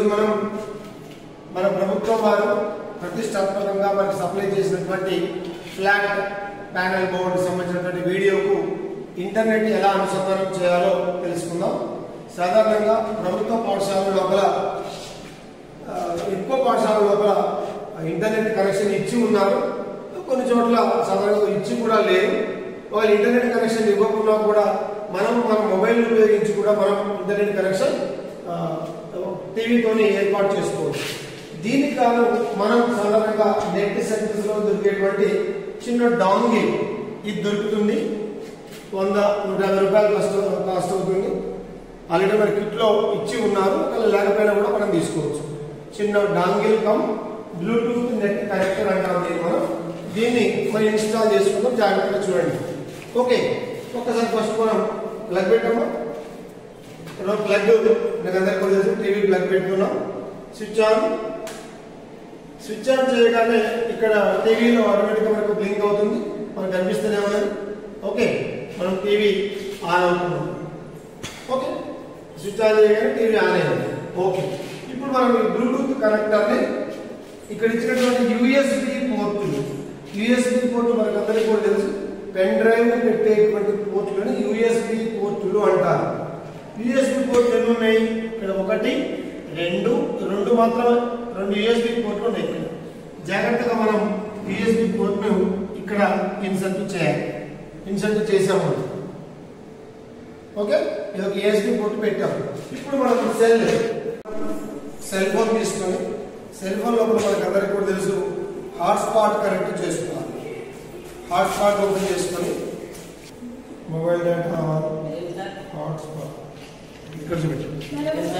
మనం మన ప్రభుత్వం వారు ప్రతిష్టాత్మకంగా మనకు సప్లై చేసినటువంటి ఫ్లాట్ ప్యానల్ బోర్డు సంబంధించినటువంటి వీడియోకు ఇంటర్నెట్ ఎలా అనుసంధానం చేయాలో తెలుసుకుందాం సాధారణంగా ప్రభుత్వ పాఠశాల లోపల ఆ, ఎక్కువ పాఠశాల లోపల ఇంటర్నెట్ కనెక్షన్ ఇచ్చి ఉన్నారు కొన్ని చోట్ల సాధారణంగా ఇచ్చి కూడా లేదు ఒకవేళ ఇంటర్నెట్ కనెక్షన్ ఇవ్వకుండా కూడా మనం మన మొబైల్ ఉపయోగించి కూడా మనం ఇంటర్నెట్ కనెక్షన్ ఆ, టీవీతోని ఏర్పాటు చేసుకోవచ్చు దీనికి కాను మనం సాధారణంగా నెట్ సెంటర్స్ లో దొరికేటువంటి చిన్న డాంగిల్ ఇది దొరుకుతుంది వంద నూట యాభై రూపాయలు కాస్ట్ కాస్ట్ అవుతుంది ఆల్రెడీ మన కిట్ లో ఇచ్చి ఉన్నారు ఒకవేళ లేకపోయినా కూడా మనం తీసుకోవచ్చు చిన్న dongle cum Bluetooth net connector అంటాం దీన్ని మనం దీన్ని మనం ఇన్స్టాల్ చేసుకుందాం జాగ్రత్తగా చూడండి ఓకే ఒక్కసారి ఫస్ట్ మనం ప్లగ్ పెట్టాము ప్లగ్ మీకు అందరికీ కూడా తెలుసు టీవీ ప్లగ్ పెట్టుకున్నాం స్విచ్ ఆన్ స్విచ్ ఆన్ చేయగానే ఇక్కడ టీవీలో ఆటోమేటిక్గా మనకు బ్లింక్ అవుతుంది మనకు కనిపిస్తూనే ఉన్నది ఓకే మనం టీవీ ఆన్ అవుతుంది ఓకే స్విచ్ ఆన్ చేయగానే టీవీ ఆన్ అయింది ఓకే ఇప్పుడు మనం ఈ బ్లూటూత్ కనెక్టర్ని ఇక్కడ ఇచ్చినటువంటి యూఎస్బి పోర్టులు యూఎస్బి పోర్టు మనకు అందరికీ కూడా తెలుసు పెన్ డ్రైవ్ పెట్టేటువంటి పోర్టులను యూఎస్బి పోర్టులు అంటారు యూఎస్బి పోర్టులు ఎన్ని ఉన్నాయి ఇక్కడ ఒకటి రెండు రెండు మాత్రం రెండు యూఎస్బి పోర్టులు ఉన్నాయి ఇక్కడ జాగ్రత్తగా మనం యూఎస్బి పోర్ట్ను ఇక్కడ ఇన్సర్ట్ చేయాలి ఇన్సర్ట్ చేసాము ఓకే ఇది ఒక యూఎస్బి పోర్ట్ పెట్టాము ఇప్పుడు మనం సెల్ సెల్ ఫోన్ తీసుకొని సెల్ ఫోన్ లోపల మనకు అందరికీ కూడా తెలుసు హాట్స్పాట్ కనెక్ట్ చేసుకోవాలి హాట్స్పాట్ ఓపెన్ చేసుకొని మొబైల్ డేటా హాట్స్పాట్ ఇక్కడ చూపెట్టు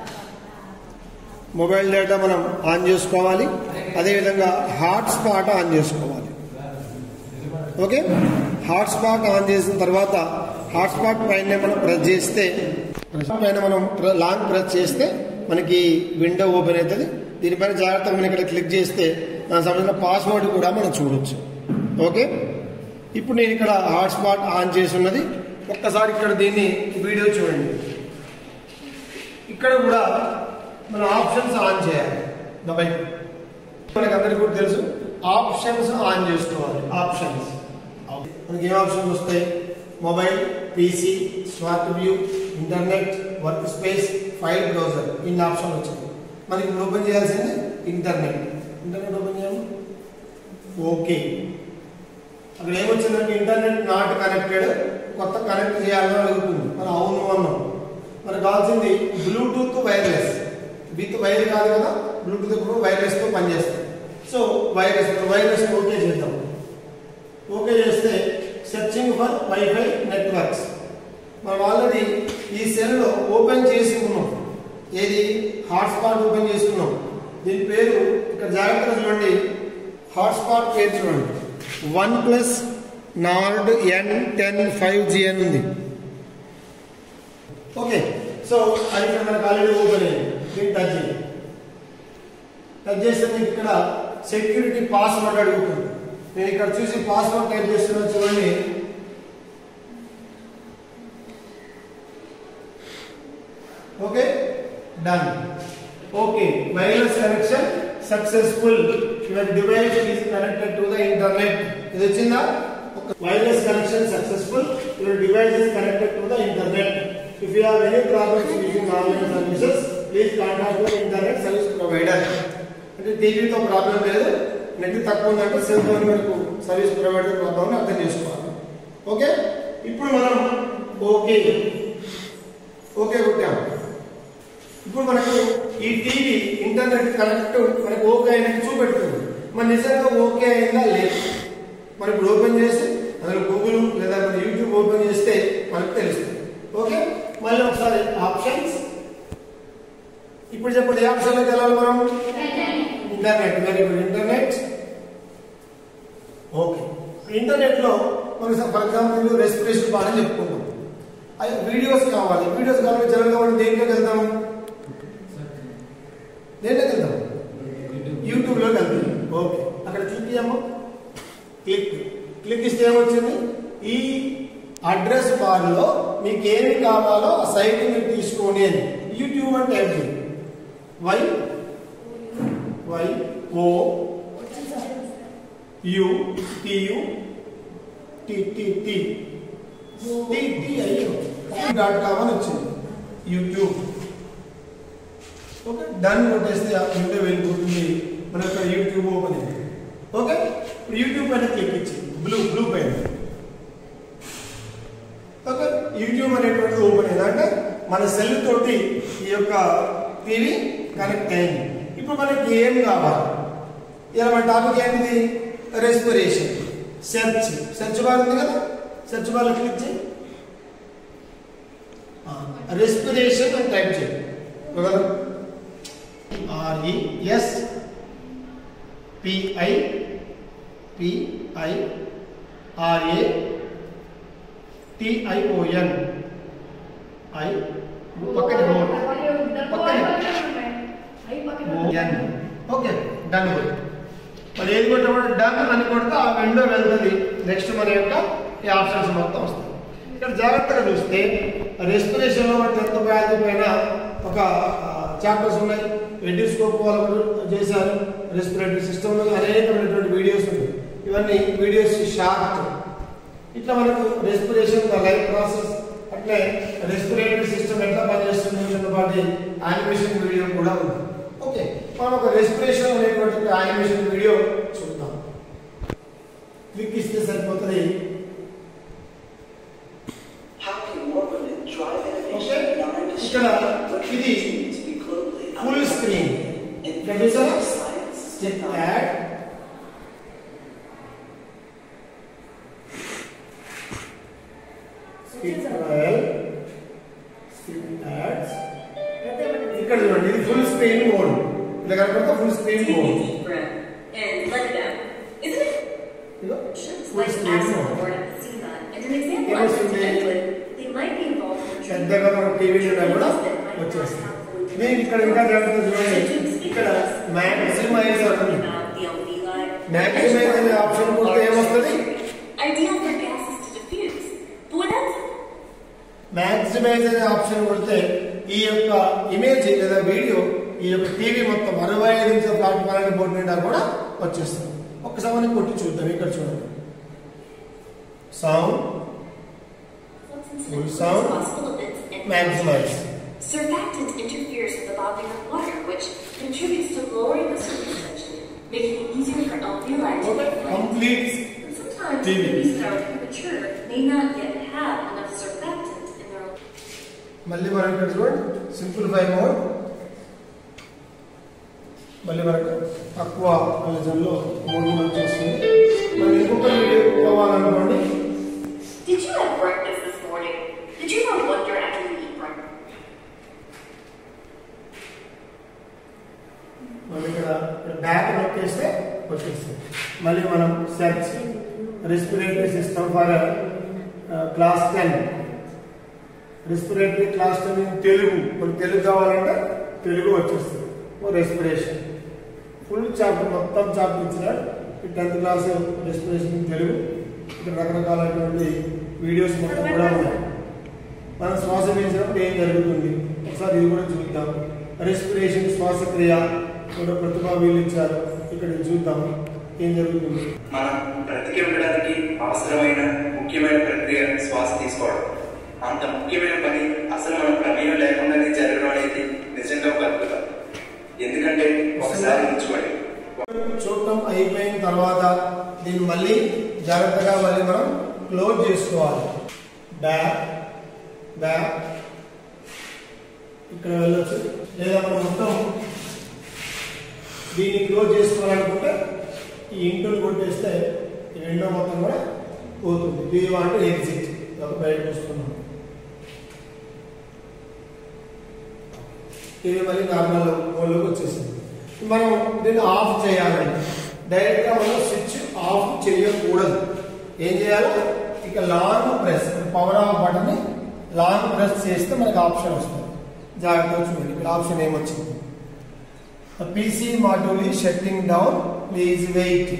మొబైల్ డేటా మనం ఆన్ చేసుకోవాలి అదేవిధంగా హాట్స్పాట్ ఆన్ చేసుకోవాలి ఓకే హాట్స్పాట్ ఆన్ చేసిన తర్వాత హాట్స్పాట్ పైన మనం ప్రెస్ చేస్తే పైన మనం ప్ర- లాంగ్ ప్రెస్ చేస్తే మనకి విండో ఓపెన్ అవుతుంది దీనిపైన జాగ్రత్తగా మనం ఇక్కడ క్లిక్ చేస్తే దానికి సంబంధించిన పాస్వర్డ్ కూడా మనం చూడొచ్చు ఓకే ఇప్పుడు నేను ఇక్కడ హాట్స్పాట్ ఆన్ చేసి ఉన్నది ఒక్కసారి ఇక్కడ దీన్ని వీడియో చూడండి ఇక్కడ కూడా మన ఆప్షన్స్ ఆన్ చేయాలి మొబైల్ మనకి అందరికీ కూడా తెలుసు ఆప్షన్స్ ఆన్ చేసుకోవాలి ఆప్షన్స్ మనకి ఏం ఆప్షన్స్ వస్తాయి mobile PC smart view internet work space file browser ఇన్ని ఆప్షన్ వచ్చాయి మనకి ఇప్పుడు ఓపెన్ చేయాల్సింది ఇంటర్నెట్ ఇంటర్నెట్ ఓపెన్ చేయాలి ఓకే అక్కడ ఏమొచ్చిందంటే ఇంటర్నెట్ నాట్ కనెక్టెడ్ కొత్త కనెక్ట్ చేయాలని అడుగుతుంది మనం అవును అన్నాం మనకు కావాల్సింది బ్లూటూత్ వైర్లెస్ విత్ వైర్ కాదు కదా బ్లూటూత్ ఇప్పుడు వైర్లెస్ తో పనిచేస్తాయి సో వైర్లెస్ వైర్లెస్ ఓకే చేద్దాం ఓకే చేస్తే సెర్చింగ్ ఫర్ వైఫై నెట్వర్క్స్ మనం ఆల్రెడీ ఈ సెల్లో ఓపెన్ చేసి ఉన్నాం ఏది హాట్స్పాట్ ఓపెన్ చేసుకున్నాం దీని పేరు ఇక్కడ జాగ్రత్తగా చూడండి హాట్స్పాట్ పేరు చూడండి one plus Nord N ten five G అని ఉంది ఓకే సో అది ఇక్కడ మనకు ఆల్రెడీ ఓపెన్ అయింది దీన్ని టచ్ చేయండి టచ్ చేస్తే మీకు ఇక్కడ సెక్యూరిటీ పాస్వర్డ్ అడుగుతుంది నేను ఇక్కడ చూసి పాస్వర్డ్ టైప్ చేస్తున్నా చూడండి okay done okay wireless connection successful your device is connected to the internet ఇది వచ్చిందా wireless connection successful your device is connected to the internet if you have any problems using online services please contact your internet service provider అంటే టీవీతో problem లేదు net తక్కువ ఉందంటే cell phone వరకు service provider problem అర్థం చేసుకోవాలి okay ఇప్పుడు మనం ఓకే ఓకే కొట్టాం ఇప్పుడు మనకు ఈ టీవీ ఇంటర్నెట్ కనెక్ట్ మనకు ఓకే అయినట్టు చూపెడుతుంది మన నిజంగా ఓకే అయిందా లేదు మనం ఇప్పుడు ఓపెన్ చేసి అందులో గూగుల్ లేదా మన యూట్యూబ్ ఓపెన్ చేస్తే మనకు తెలుస్తుంది ఓకే మళ్ళీ ఒకసారి ఆప్షన్స్ ఇప్పుడు చెప్పండి ఏ ఆప్షన్లోకి వెళ్ళాలి మనం internet very good internet okay internet లో మనకి ఫర్ ఎగ్జాంపుల్ రెస్పిరేషన్ బాగా చెప్పుకుంటాం అది వీడియోస్ కావాలి వీడియోస్ కావాలి జనరల్గా మనం దేంట్లోకి వెళ్తాం దేంట్లోకి వెళ్తాం యూట్యూబ్ లోకి వెళ్తాం ఓకే అక్కడ క్లిక్ చేయమ్మా క్లిక్ క్లిక్ ఇస్తే ఏమొచ్చింది ఈ అడ్రస్ బార్ లో మీకు ఏమి కావాలో ఆ సైట్ మీరు తీసుకోండి అని యూట్యూబ్ అని టైప్ చేయండి Y Y O U T U T T T T T అయ్యో డాట్ కామ్ అని వచ్చింది యూట్యూబ్ ఓకే డన్ కొట్టేస్తే ఆ విండో వెళ్ళిపోతుంది మన యొక్క యూట్యూబ్ ఓపెన్ అయింది ఓకే ఇప్పుడు యూట్యూబ్ పైన క్లిక్ ఇచ్చి బ్లూ బ్లూ పైన ఓకే యూట్యూబ్ అనేటువంటిది ఓపెన్ అయింది అంటే మన సెల్ తోటి ఈ యొక్క టీవీ కనెక్ట్ అయింది ఇప్పుడు మనకి ఏం కావాలి ఇలా మన టాపిక్ ఏంటిది రెస్పిరేషన్ సెర్చ్ సెర్చ్ బార్ ఉంది కదా సెర్చ్ బార్ క్లిక్ చేయి రెస్పిరేషన్ అని టైప్ చేయి ఒకవేళ R E S P I P I R A T I O N I పక్కన ఓఎన్ ఓకే డన్ మరి ఏది కొట్టబడి డన్ అని కొడితే ఆ విండో వెళ్తుంది నెక్స్ట్ మన యొక్క ఈ ఆప్షన్స్ మొత్తం వస్తాయి ఇక్కడ జాగ్రత్తగా చూస్తే రెస్పిరేషన్లో మన టెన్త్ బ్యాచ్ పైన ఒక చాప్టర్స్ ఉన్నాయి ఎండిస్కోప్ వాళ్ళు చేశారు రెస్పిరేటరీ సిస్టంలో అనేకమైనటువంటి వీడియోస్ ఉన్నాయి ఇవన్నీ వీడియోస్ షార్ట్ ఇట్లా మనకు రెస్పిరేషన్ లైఫ్ ప్రాసెస్ అట్లే రెస్పిరేటరీ సిస్టమ్ ఎట్లా పనిచేస్తుంది చిన్నపాటి యానిమేషన్ వీడియో కూడా ఉంది ఓకే మనం ఒక రెస్పిరేషన్ అనేటువంటి యానిమేషన్ వీడియో చూద్దాం క్లిక్ ఇస్తే సరిపోతుంది How can more women drive innovation Okay. in our industry? ఇక్కడ What ఇది continues to be globally full screen in ఇక్కడ చూసారా science, step technology, ad skip trial skip ads ఇక్కడ చూడండి ఇది ఫుల్ స్క్రీన్ మోడ్ ఇలా కనుక full screen Take a mode deep breath and let it out. Isn't it? Sure, full like screen Axel mode or Athena. And an example Yes, I like to indeed. end with, they might be involved in a పెద్దగా మనం TV కూడా వచ్చేస్తుంది నేను ఇక్కడ ఇంకా జాగ్రత్త చూడండి ఇక్కడ మ్యాక్సిమైజ్ అవుతుంది Maximize అనే option కొడితే ఏమొస్తది? Ideal for gases to diffuse. But without maximize అనే ఆప్షన్ కొడితే ఈ యొక్క ఇమేజ్ లేదా వీడియో ఈ యొక్క టీవీ మొత్తం అరవై ఐదు ఇంచుల ప్లాట్ఫామ్ బోర్డు నిండా కూడా వచ్చేస్తుంది ఒక్కసారి మనం కొట్టి చూద్దాం ఇక్కడ చూడండి sound Full sound. Maximize. Surfactant interferes with the bonding of water, which contributes to lowering the surface tension, making it easier for alveoli to okay inflate. Complete And sometimes TV. babies that are premature may not yet have enough surfactant in their మళ్ళీ మనం ఇక్కడ చూడండి simplify mode మళ్ళీ మనకు తక్కువ లో మూడు మూడు వచ్చేస్తుంది మరి ఇంకొక వీడియో కావాలనుకోండి Did you have breakfast this morning? Did you ever wonder after you eat breakfast? మళ్ళీ ఇక్కడ బ్యాక్ నొక్కేస్తే వచ్చేస్తుంది మళ్ళీ మనం search respiratory system for class ten respiratory class ten in Telugu మనకు తెలుగు కావాలంటే తెలుగు వచ్చేస్తుంది రెస్పిరేషన్ ఫుల్ చాప్టర్ మొత్తం చాప్టర్ ఇచ్చినాడు ఈ tenth class respiration in Telugu ఇక్కడ రకరకాలైనటువంటి వీడియోస్ మొత్తం కూడా ఉన్నాయి మనం శ్వాస పీల్చినప్పుడు ఏం జరుగుతుంది ఒకసారి ఇది కూడా చూద్దాం రెస్పిరేషన్ శ్వాసక్రియ కూడా ప్రతిభా వీళ్ళు ఇచ్చారు ఇక్కడ చూద్దాం ఏం జరుగుతుంది మనం బ్రతికి ఉండడానికి అవసరమైన ముఖ్యమైన ప్రక్రియ శ్వాస తీసుకోవడం అంత ముఖ్యమైన పని అసలు మన ప్రమేయం లేకుండానే జరగడం అనేది నిజంగా ఒక అద్భుతం ఎందుకంటే ఒకసారి ఉంచుకోండి చూడటం అయిపోయిన తర్వాత దీన్ని మళ్ళీ జాగ్రత్తగా మళ్ళీ మనం క్లోజ్ చేసుకోవాలి బ్యాక్ బ్యాక్ ఇక్కడ వెళ్ళొచ్చు లేదా మనం మొత్తం దీన్ని క్లోజ్ చేసుకోవాలనుకుంటే ఈ ఇంటుని కొట్టేస్తే ఈ విండో మొత్తం కూడా పోతుంది వీ వాంట్ ఎగ్జిట్ బయటకు వస్తున్నాం ఇది మళ్ళీ నార్మల్ మోడ్లోకి వచ్చేసింది మనం దీన్ని ఆఫ్ చేయాలండి డైరెక్ట్ గా మనం స్విచ్ ఆఫ్ చేయకూడదు ఏం చేయాలి ఇక long press power off button long press చేస్తే మనకి ఆప్షన్ వస్తుంది జాగ్రత్తగా చూడండి ఇక్కడ ఆప్షన్ ఏమొచ్చింది పీసీ మాడ్యూల్ ఈ shutting down please wait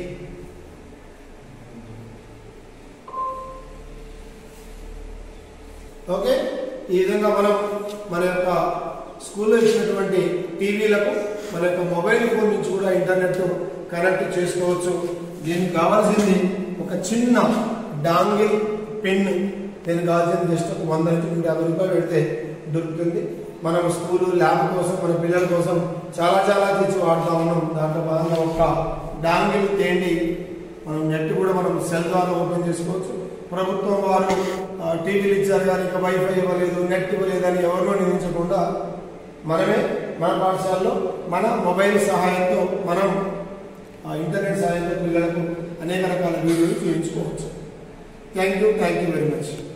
okay ఈ విధంగా మనం మన యొక్క స్కూల్లో ఇచ్చినటువంటి టీవీలకు మన యొక్క మొబైల్ ఫోన్ నుంచి కూడా ఇంటర్నెట్ కనెక్ట్ చేసుకోవచ్చు దీనికి కావాల్సింది ఒక చిన్న డాంగిల్ పెన్ దీనికి కావాల్సింది జస్ట్ ఒక వంద నుంచి నూట యాభై రూపాయలు పెడితే దొరుకుతుంది మనం స్కూలు ల్యాబ్ కోసం మన పిల్లల కోసం చాలా చాలా తెచ్చి వాడుతూ ఉన్నాం దాంట్లో భాగంగా ఒక డాంగిల్ తేండి మనం నెట్ కూడా మనం సెల్ ద్వారా ఓపెన్ చేసుకోవచ్చు ప్రభుత్వం వారు ఆ, టీవీలు ఇచ్చారు కానీ ఇంకా వైఫై ఇవ్వలేదు నెట్ ఇవ్వలేదు అని ఎవరినో నియమించకుండా మనమే మన పాఠశాలలో మన మొబైల్ సహాయంతో మనం ఆ, ఇంటర్నెట్ సహాయంతో పిల్లలకు అనేక రకాల వీడియోలు చూపించుకోవచ్చు thank you thank you very much